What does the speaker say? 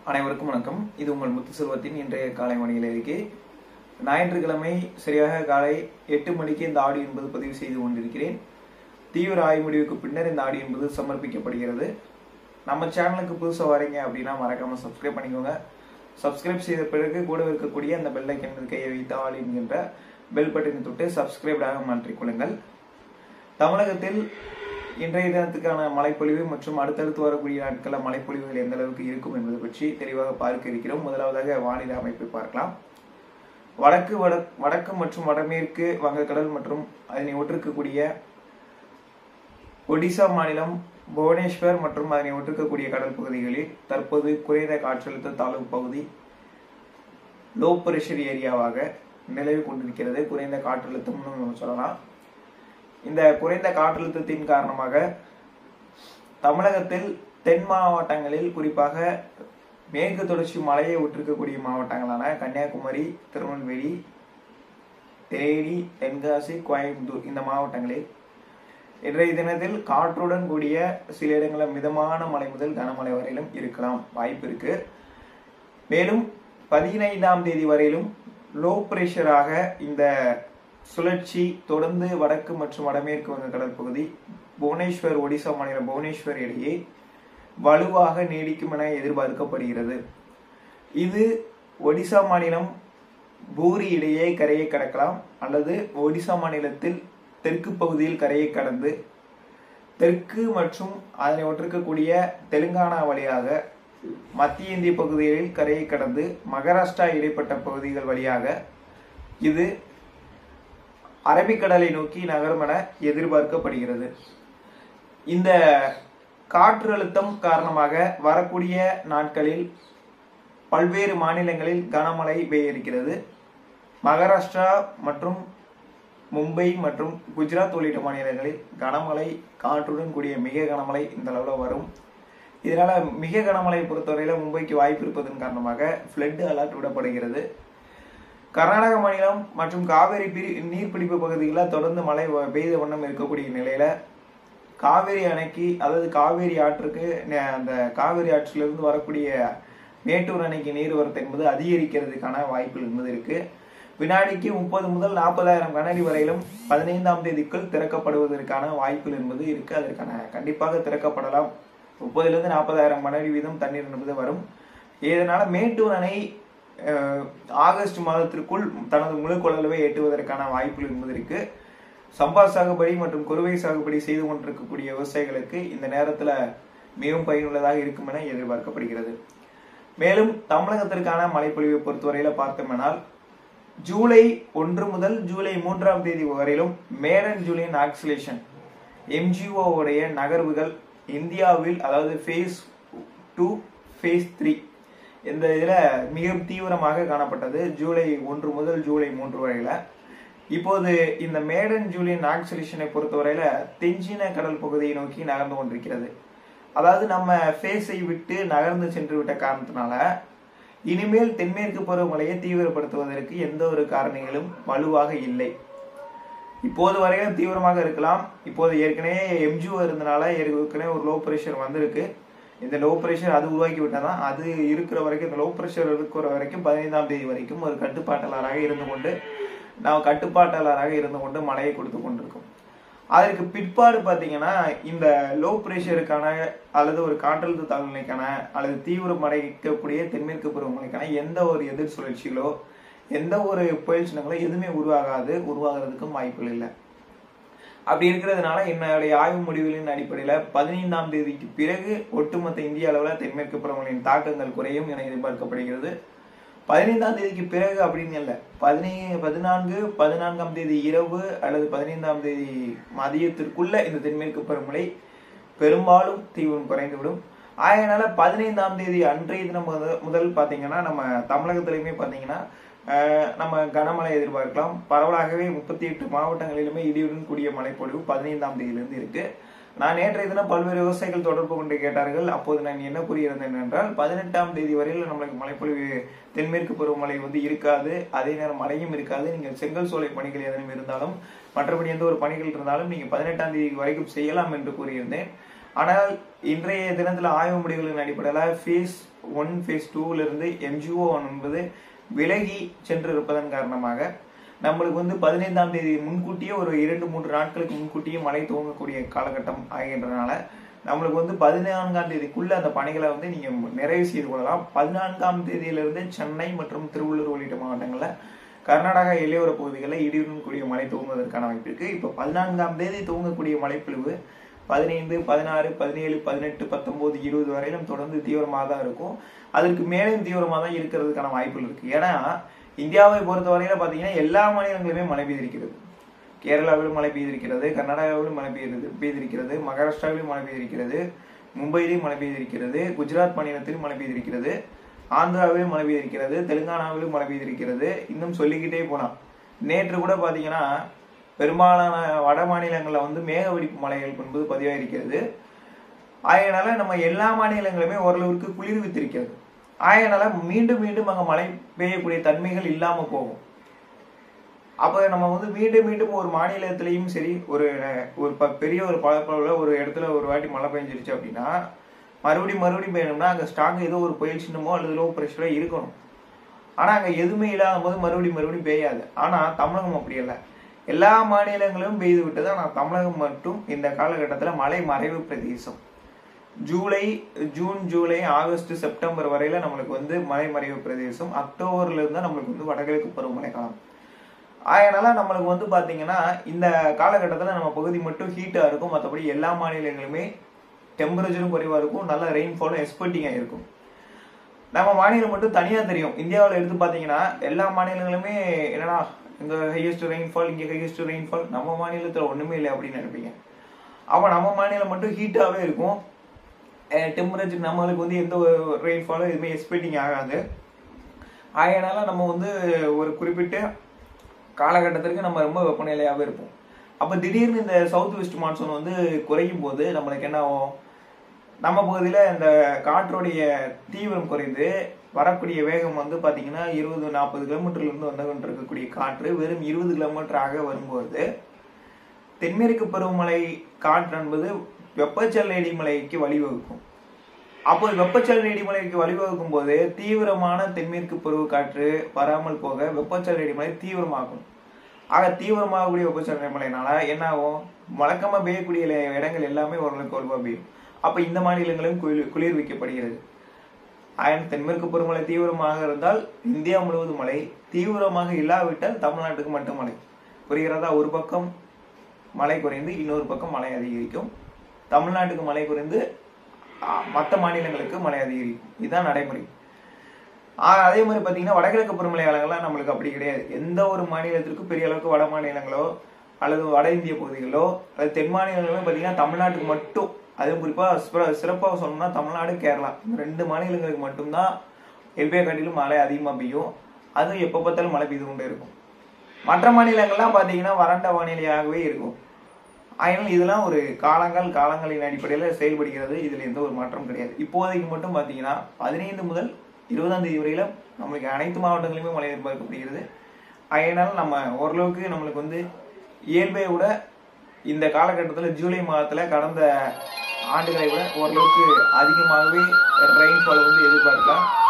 அனைவருக்கும் வணக்கம் இது உங்கள் முத்து செல்வத்தின் இன்றைய காலை மணியில் இருக்கே ஞாயிற்றுக்கிழமை சரியாக காலை எட்டு மணிக்கு இந்த ஆடியோ என்பது பதிவு செய்து கொண்டிருக்கிறேன் தீவிர ஆய்வு முடிவுக்கு பின்னர் இந்த ஆடியோ என்பது சமர்ப்பிக்கப்படுகிறது நம்ம சேனலுக்கு புதுசாக வரீங்க அப்படின்னா மறக்காம சப்ஸ்கிரைப் பண்ணிக்கோங்க சப்ஸ்கிரைப் செய்த பிறகு கூட இருக்கக்கூடிய அந்த பெல் ஐக்கன் மீது கையை வைத்து ஆல் என்கின்ற பெல் பட்டனை தொட்டு சப்ஸ்கிரைப்டாக மாற்றிக்கொள்ளுங்கள் தமிழகத்தில் இன்றைய தினத்துக்கான மழைப்பொழிவு மற்றும் அடுத்தடுத்து வரக்கூடிய நாட்களில் மழைப்பொழிவுகள் எந்த அளவுக்கு இருக்கும் என்பது பற்றி தெளிவாக பார்க்க இருக்கிறோம் முதலாவதாக வானிலை அமைப்பை பார்க்கலாம் வடக்கு வட வடக்கு மற்றும் வடமேற்கு வங்கக்கடல் மற்றும் அதனை ஒற்றிருக்கக்கூடிய ஒடிசா மாநிலம் புவனேஸ்வர் மற்றும் அதனை ஒற்றிருக்கக்கூடிய கடல் பகுதிகளில் தற்போது குறைந்த காற்றழுத்த தாழ்வு பகுதி லோ பிரஷர் ஏரியாவாக நிலவி கொண்டிருக்கிறது குறைந்த காற்றழுத்தம்னு நம்ம சொல்லலாம் இந்த குறைந்த காற்றழுத்தத்தின் காரணமாக தமிழகத்தில் தென் மாவட்டங்களில் குறிப்பாக மேற்கு தொடர்ச்சி மலையை ஒற்றிருக்கக்கூடிய மாவட்டங்களான கன்னியாகுமரி திருநெல்வேலி தேனி தென்காசி கோயம்புத்தூர் இந்த மாவட்டங்களில் இன்றைய தினத்தில் காற்றுடன் கூடிய சில இடங்களில் மிதமான மழை முதல் கனமழை வரையிலும் இருக்கலாம் வாய்ப்பு இருக்கு மேலும் பதினைந்தாம் தேதி வரையிலும் லோ பிரஷராக இந்த சுழற்சி தொடர்ந்து வடக்கு மற்றும் வடமேற்கு வங்கக்கடல் பகுதி புவனேஸ்வர் ஒடிசா மாநிலம் புவனேஸ்வர் இடையே வலுவாக நீடிக்கும் என எதிர்பார்க்கப்படுகிறது இது ஒடிசா மாநிலம் பூரி இடையே கரையை கடக்கலாம் அல்லது ஒடிசா மாநிலத்தில் தெற்கு பகுதியில் கரையை கடந்து தெற்கு மற்றும் அதனை ஒற்றிருக்கக்கூடிய தெலுங்கானா வழியாக மத்திய இந்திய பகுதிகளில் கரையை கடந்து மகாராஷ்டிரா இடைப்பட்ட பகுதிகள் வழியாக இது அரபிக்கடலை நோக்கி நகரும் என எதிர்பார்க்கப்படுகிறது இந்த காற்றழுத்தம் காரணமாக வரக்கூடிய நாட்களில் பல்வேறு மாநிலங்களில் கனமழை பெய்ய இருக்கிறது மகாராஷ்டிரா மற்றும் மும்பை மற்றும் குஜராத் உள்ளிட்ட மாநிலங்களில் கனமழை காற்றுடன் கூடிய மிக கனமழை இந்த அளவில் வரும் இதனால மிக கனமழை பொறுத்தவரையில மும்பைக்கு வாய்ப்பு இருப்பதன் காரணமாக ஃப்ளட் அலர்ட் விடப்படுகிறது கர்நாடக மாநிலம் மற்றும் காவேரி பிரி நீர்பிடிப்பு பகுதிகளில் தொடர்ந்து மழை பெய்த வண்ணம் இருக்கக்கூடிய நிலையில காவேரி அணைக்கு அதாவது காவேரி ஆற்றுக்கு அந்த காவேரி ஆற்றிலிருந்து வரக்கூடிய மேட்டூர் அணைக்கு நீர்வரத்து என்பது அதிகரிக்கிறதுக்கான வாய்ப்புகள் என்பது இருக்கு வினாடிக்கு முப்பது முதல் நாற்பதாயிரம் கனஅடி வரையிலும் பதினைந்தாம் தேதிக்குள் திறக்கப்படுவதற்கான வாய்ப்புகள் என்பது இருக்கு அதற்கான கண்டிப்பாக திறக்கப்படலாம் முப்பதுல இருந்து நாற்பதாயிரம் கனஅடி வீதம் தண்ணீர் என்பது வரும் இதனால மேட்டூர் அணை ஆகஸ்ட் மாதத்திற்குள் தனது முழு கொள்ளளவை எட்டுவதற்கான வாய்ப்புகள் என்பது இருக்கு சம்பா சாகுபடி மற்றும் குறுவை சாகுபடி செய்து கொண்டிருக்கக்கூடிய விவசாயிகளுக்கு இந்த நேரத்துல மிகவும் பயனுள்ளதாக இருக்கும் என எதிர்பார்க்கப்படுகிறது மேலும் தமிழகத்திற்கான மழைப்பொழிவை பொறுத்தவரையில பார்த்தோம்னால் ஜூலை ஒன்று முதல் ஜூலை மூன்றாம் தேதி வரையிலும் மேடன் ஜூலியன் ஆக்சிலேஷன் எம்ஜிஓ உடைய நகர்வுகள் இந்தியாவில் அதாவது ஃபேஸ் டூ ஃபேஸ் த்ரீ இந்த இதில் மிக தீவிரமாக காணப்பட்டது ஜூலை ஒன்று முதல் ஜூலை மூன்று வரையில இப்போது இந்த மேடன் ஜூலியன் ஆக்சிலேஷனை பொறுத்தவரையில தென்சீன கடல் பகுதியை நோக்கி நகர்ந்து கொண்டிருக்கிறது அதாவது நம்ம ஃபேஸை விட்டு நகர்ந்து சென்று விட்ட காரணத்தினால இனிமேல் தென்மேற்கு பருவமழையை தீவிரப்படுத்துவதற்கு எந்த ஒரு காரணிகளும் வலுவாக இல்லை இப்போது வரையிலும் தீவிரமாக இருக்கலாம் இப்போது ஏற்கனவே எம்ஜிஓ இருந்தனால ஏற்கனவே ஒரு லோ ப்ரெஷர் வந்திருக்கு இந்த லோ ப்ரெஷர் அது உருவாக்கி விட்டாதான் அது இருக்கிற வரைக்கும் இந்த லோ ப்ரெஷர் இருக்கிற வரைக்கும் பதினைந்தாம் தேதி வரைக்கும் ஒரு கட்டுப்பாட்டாளராக இருந்து கொண்டு நாம் கட்டுப்பாட்டாளராக இருந்து கொண்டு மழையை கொடுத்து கொண்டிருக்கோம் அதற்கு பிற்பாடு பார்த்தீங்கன்னா இந்த லோ ப்ரெஷருக்கான அல்லது ஒரு காற்றழுத்த தாழ்நிலைக்கான அல்லது தீவிர மழைக்கக்கூடிய தென்மேற்கு பருவமழைக்கான எந்த ஒரு எதிர் சுழற்சிகளோ எந்த ஒரு புயல் சின்னங்களோ எதுவுமே உருவாகாது உருவாகிறதுக்கும் வாய்ப்புகள் இல்லை அப்படி இருக்கிறதுனால என்னுடைய ஆய்வு முடிவுகளின் அடிப்படையில் பதினைந்தாம் தேதிக்கு பிறகு ஒட்டுமொத்த இந்திய அளவில் தென்மேற்கு பருவமழையின் தாக்கங்கள் குறையும் என எதிர்பார்க்கப்படுகிறது பதினைந்தாம் தேதிக்கு பிறகு அப்படின்னு இல்லை பதினை பதினான்கு பதினான்காம் தேதி இரவு அல்லது பதினைந்தாம் தேதி மதியத்திற்குள்ள இந்த தென்மேற்கு பருவமழை பெரும்பாலும் தீவிரம் குறைந்துவிடும் அதனால பதினைந்தாம் தேதி அன்றைய தினம் முதல் பார்த்தீங்கன்னா நம்ம தமிழகத்திலையுமே பார்த்தீங்கன்னா நம்ம கனமழை எதிர்பார்க்கலாம் பரவலாகவே முப்பத்தி எட்டு மாவட்டங்களிலுமே இடியுடன் கூடிய மழைப்பொழிவு பதினைந்தாம் தேதியிலிருந்து இருக்கு நான் நேற்றைய தினம் பல்வேறு விவசாயிகள் தொடர்பு கொண்டு கேட்டார்கள் அப்போது நான் என்ன கூறியிருந்தேன் என்றால் பதினெட்டாம் தேதி வரையில் நம்மளுக்கு மழைப்பொழிவு தென்மேற்கு பருவமழை வந்து இருக்காது அதே நேரம் மழையும் இருக்காது நீங்கள் செங்கல் சோலை பணிகள் எதனும் இருந்தாலும் மற்றபடி எந்த ஒரு பணிகள் இருந்தாலும் நீங்க பதினெட்டாம் தேதி வரைக்கும் செய்யலாம் என்று கூறியிருந்தேன் ஆனால் இன்றைய தினத்துல ஆய்வு முடிவுகளின் அடிப்படையில் ஃபேஸ் ஒன் ஃபேஸ் இருந்து எம்ஜிஓ ஒன் என்பது விலகி சென்று இருப்பதன் காரணமாக நம்மளுக்கு வந்து பதினைந்தாம் தேதி முன்கூட்டியே ஒரு இரண்டு மூன்று நாட்களுக்கு முன்கூட்டியே மழை துவங்கக்கூடிய காலகட்டம் ஆகின்றனால நம்மளுக்கு வந்து பதினான்காம் தேதிக்குள்ள அந்த பணிகளை வந்து நீங்க நிறைவு செய்து கொள்ளலாம் பதினான்காம் தேதியிலிருந்து சென்னை மற்றும் திருவள்ளூர் உள்ளிட்ட மாவட்டங்கள்ல கர்நாடகா எல்லையோர பகுதிகளில் இடியுடன் கூடிய மழை துவங்குவதற்கான வாய்ப்பு இருக்கு இப்போ பதினான்காம் தேதி துவங்கக்கூடிய மழைப்பொழிவு பதினைந்து பதினாறு பதினேழு பதினெட்டு பத்தொன்பது இருபது வரையிலும் தொடர்ந்து தீவிரமாக தான் இருக்கும் அதற்கு மேலும் தீவிரமாக தான் இருக்கிறதுக்கான வாய்ப்புகள் இருக்கு ஏன்னா இந்தியாவை பொறுத்தவரையில பாத்தீங்கன்னா எல்லா மாநிலங்களுமே மழை பெய்திருக்கிறது கேரளாவிலும் மழை பெய்திருக்கிறது கர்நாடகாவிலும் மழை பெய்து பெய்திருக்கிறது மகாராஷ்டிராவிலும் மழை பெய்திருக்கிறது மும்பையிலும் மழை பெய்திருக்கிறது குஜராத் மாநிலத்திலும் மழை பெய்திருக்கிறது ஆந்திராவிலும் மழை பெய்திருக்கிறது தெலுங்கானாவிலும் மழை பெய்திருக்கிறது இன்னும் சொல்லிக்கிட்டே போலாம் நேற்று கூட பாத்தீங்கன்னா பெரும்பாலான வட மாநிலங்களில் வந்து மேக வெடிப்பு மழைகள் என்பது பதிவாயிருக்கிறது ஆகையினால நம்ம எல்லா மாநிலங்களுமே ஓரளவுக்கு குளிர்வித்திருக்கிறது ஆகையினால மீண்டும் மீண்டும் அங்க மழை பெய்யக்கூடிய தன்மைகள் இல்லாம போகும் அப்ப நம்ம வந்து மீண்டும் மீண்டும் ஒரு மாநிலத்திலையும் சரி ஒரு ஒரு ப- பெரிய ஒரு பரப்பளவுல ஒரு இடத்துல ஒரு வாட்டி மழை பெஞ்சிருச்சு அப்படின்னா மறுபடியும் மறுபடியும் பெய்யணும்னா அங்க ஸ்டாக் ஏதோ ஒரு புயல் சின்னமோ அல்லது லோ ப்ரெஷரோ இருக்கணும் ஆனா அங்க எதுவுமே இல்லாத போது மறுபடியும் மறுபடியும் பெய்யாது ஆனா தமிழகம் அப்படி இல்லை எல்லா மாநிலங்களும் பெய்து விட்டது ஆனா தமிழகம் மட்டும் இந்த காலகட்டத்துல மழை மறைவு பிரதேசம் July June July August September வரையில நம்மளுக்கு வந்து மழை மறைவு பிரதேசம் அக்டோபர்ல இருந்தா நம்மளுக்கு வந்து வடகிழக்கு பருவமழை காலம் அதனால நம்மளுக்கு வந்து பாத்தீங்கன்னா இந்த காலகட்டத்துல நம்ம பகுதி மட்டும் ஹீட்டா இருக்கும் மற்றபடி எல்லா மாநிலங்களுமே டெம்பரேச்சரும் குறைவா இருக்கும் நல்ல ரெயின்ஃபாலும் எக்ஸ்பெக்டிங்கா இருக்கும் நம்ம மாநிலம் மட்டும் தனியா தெரியும் இந்தியாவில் எடுத்து பாத்தீங்கன்னா எல்லா மாநிலங்களுமே என்னடா இங்க ஹையஸ்ட் ரெயின்ஃபால் இங்க ஹையஸ்ட் ரெயின்ஃபால் நம்ம மாநிலத்துல ஒண்ணுமே இல்லை அப்படின்னு நினைப்பீங்க அப்ப நம்ம மாநிலம் மட்டும் ஹீட்டாவே இருக்கும் டெம்பரேச்சர் நம்மளுக்கு வந்து எந்த ஒரு ரெயின்ஃபாலும் எதுவுமே எக்ஸ்பெக்டிங் ஆகாது அதனால நம்ம வந்து ஒரு குறிப்பிட்ட காலகட்டத்திற்கு நம்ம ரொம்ப வெப்பநிலையாகவே இருப்போம் அப்போ திடீர்னு இந்த சவுத் வெஸ்ட் மான்சூன் வந்து குறையும் போது நம்மளுக்கு என்ன ஆகும் நம்ம பகுதியில் இந்த காற்றுடைய தீவிரம் குறைந்து வரக்கூடிய வேகம் வந்து பார்த்தீங்கன்னா இருபது நாற்பது கிலோமீட்டர்லேருந்து வந்து கொண்டு இருக்கக்கூடிய காற்று வெறும் இருபது கிலோமீட்டராக வரும்போது தென்மேற்கு பருவமழை காற்று என்பது வெப்பச்சலன இடிமலைக்கு வழிவகுக்கும் அப்போ வெப்பச்சலன இடிமலைக்கு வழிவகுக்கும் போது தீவிரமான தென்மேற்கு பருவ காற்று வராமல் போக வெப்பச்சலன இடிமலை தீவிரமாகும் ஆக தீவிரமாகக்கூடிய வெப்பச்சலன இடிமலைனால என்ன ஆகும் வழக்கமா பெய்யக்கூடிய இல- இடங்கள் எல்லாமே ஓரளவுக்கு வலுவா பெய்யும் அப்ப இந்த மாநிலங்களும் குளிர் குளிர்விக்கப்படுகிறது அயன் தென்மேற்கு பருவமழை தீவிரமாக இருந்தால் இந்தியா முழுவதும் மழை தீவிரமாக இல்லாவிட்டால் தமிழ்நாட்டுக்கு மட்டும் மழை புரிகிறதா ஒரு பக்கம் மழை குறைந்து இன்னொரு பக்கம் மழை அதிகரிக்கும் தமிழ்நாட்டுக்கு மழை குறைந்து மற்ற மாநிலங்களுக்கு மழை அதிகரிக்கும் இதுதான் நடைமுறை ஆஹ் அதே மாதிரி பார்த்தீங்கன்னா வடகிழக்கு பருவமழை காலங்கள்லாம் நம்மளுக்கு அப்படி கிடையாது எந்த ஒரு மாநிலத்திற்கும் பெரிய அளவுக்கு வட மாநிலங்களோ அல்லது வட இந்திய பகுதிகளோ அல்லது தென் மாநிலங்களோ பார்த்தீங்கன்னா தமிழ்நாட்டுக்கு மட்டும் அதுவும் குறிப்பாக சிறப்பாக சொல்லணும்னா தமிழ்நாடு கேரளா இந்த ரெண்டு மாநிலங்களுக்கு மட்டும்தான் எல்பியை காட்டிலும் மழை அதிகமாக பெய்யும் அதுவும் எப்போ பார்த்தாலும் மழை பெய்து கொண்டே இருக்கும் மற்ற மாநிலங்கள்லாம் பார்த்தீங்கன்னா வறண்ட வானிலையாகவே இருக்கும் ஆயினும் இதெல்லாம் ஒரு காலங்கள் காலங்களின் அடிப்படையில் செயல்படுகிறது இதில் எந்த ஒரு மாற்றம் கிடையாது இப்போதைக்கு மட்டும் பார்த்தீங்கன்னா பதினைந்து முதல் இருபதாம் தேதி வரையில நம்மளுக்கு அனைத்து மாவட்டங்களிலுமே மழை எதிர்பார்க்கப்படுகிறது அதனால் நம்ம ஓரளவுக்கு நம்மளுக்கு வந்து இயல்பை விட இந்த காலகட்டத்தில் ஜூலை மாதத்தில் கடந்த ஆண்டுகளை விட ஓரளவுக்கு அதிகமாகவே ரெயின்ஃபால் வந்து எதிர்பார்க்கலாம்